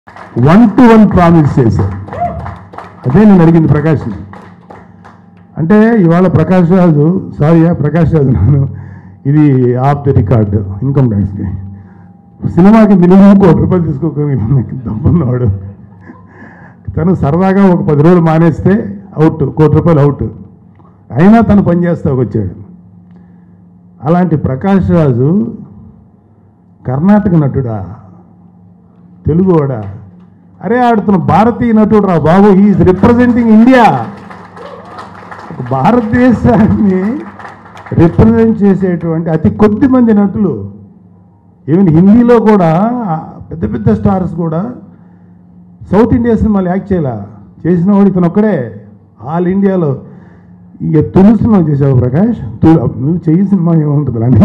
one to one promise చేశారు అదే నేను అడిగింది ప్రకాష్ అంటే ఇవాళ ప్రకాష్ రాజు సారీ ప్రకాష్ రాజు నేను ఇది ఆఫ్ ది రికార్డ్ ఇన్కమ్ ట్యాక్స్కి సినిమాకి మినిమం కోటి రూపాయలు తీసుకోకుండా దమ్మున్నాడు తను సరదాగా ఒక పది రోజులు మానేస్తే అవుట్ కోటి రూపాయలు అవుట్ అయినా తను పనిచేస్తా వచ్చాడు అలాంటి ప్రకాష్ రాజు కర్ణాటక నటుడా తెలుగువాడా అరే ఆడుతున్న భారతీయ నటుడు రా బాబు ఈజ్ రిప్రజెంటింగ్ ఇండియా ఒక భారతదేశాన్ని రిప్రజెంట్ చేసేటువంటి అతి కొద్ది మంది నటులు ఈవెన్ హిందీలో కూడా పెద్ద పెద్ద స్టార్స్ కూడా సౌత్ ఇండియా సినిమాలు యాక్ట్ చేయాల చేసిన వాడు ఇతను ఒక్కడే ఆల్ ఇండియాలో ఇక తొలి సినిమా చేసావు ప్రకాష్ తొలి నువ్వు చెయ్యి సినిమా ఏముంటుంది అన్ని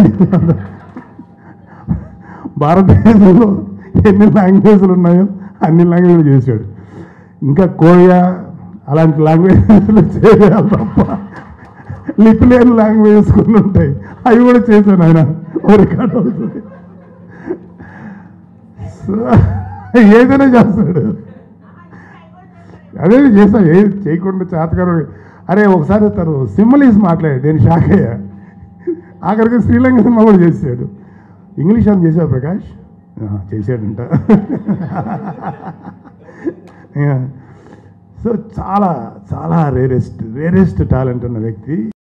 భారతదేశంలో ఎన్ని లాంగ్వేజ్లు ఉన్నాయో అన్ని లాంగ్వేజ్లు చేశాడు ఇంకా కోరియా అలాంటి లాంగ్వేజ్లు చేయాలి తప్ప లిపి లేని లాంగ్వేజెస్ కొన్ని ఉంటాయి అవి కూడా చేశాను ఆయన ఓ రికార్డ్ అవుతుంది సో ఏదైనా చేస్తాడు అదే చేస్తాను ఏ చేయకుండా చేతకారు అరే ఒకసారి తను సింబలీస్ మాట్లాడాడు నేను షాక్ అయ్యా ఆఖరికి శ్రీలంక సినిమా కూడా చేసాడు ఇంగ్లీష్ అని చేసావు ప్రకాష్ ఆ, చేశాడంట సో చాలా చాలా రేరెస్ట్ రేరెస్ట్ టాలెంట్ ఉన్న వ్యక్తి